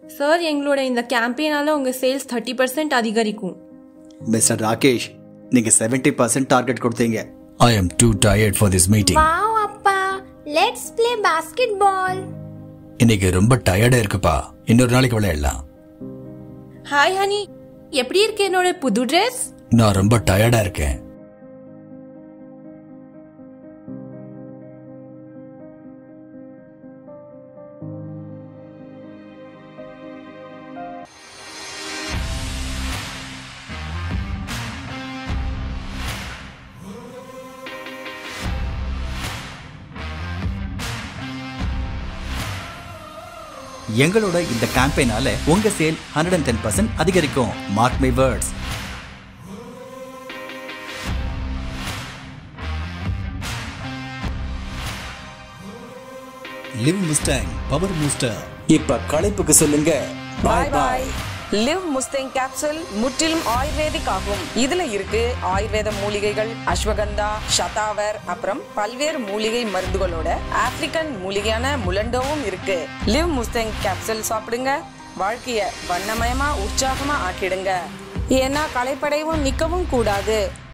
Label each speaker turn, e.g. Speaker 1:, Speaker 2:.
Speaker 1: Sir எங்களோட இந்த கேம்பெயினால உங்க சேல்ஸ் தேர்ட்டி பர்சன்ட் அதிகரிக்கும்
Speaker 2: மிஸ்டர் ராகேஷ் நீங்க 70% பர்சன்ட் டார்கெட் கொடுத்தீங்க
Speaker 3: I am too tired for this meeting.
Speaker 4: Wow அப்பா லெட்ஸ் ப்ளே பாஸ்கெட்பால்
Speaker 3: இன்னைக்கு ரொம்ப டயர்டா இருக்குப்பா இன்னொரு நாளைக்கு விளையாடலாம்
Speaker 1: ஹாய் ஹனி எப்படி இருக்கு என்னோட புது ட்ரெஸ்
Speaker 3: நான் ரொம்ப டயர்டா இருக்கேன்
Speaker 2: எங்களோட இந்த கேம்பெயினால உங்க sale hundred and ten percent அதிகரிக்கும் mark my words
Speaker 3: live Mustang power booster இப்ப களைப்புக்கு சொல்லுங்க
Speaker 5: bye bye live Mustang capsule முற்றிலும் ஆயுர்வேதிக் ஆகும் இதுல இருக்கு ஆயுர்வேத மூலிகைகள் அஸ்வகந்தா ஷதாவர் அப்புறம் பல்வேறு மூலிகை மருந்துகளோட ஆப்பிரிக்கன் மூலிகையான முலண்டோவும் இருக்கு லிவ் முஸ்தேங் கேப்சூல் சாப்பிடுங்க வாழ்க்கைய வண்ணமயமா உற்சாகமா ஆக்கிடுங்க ஏன்னா களைப்படையவும் நிக்கவும் கூடாது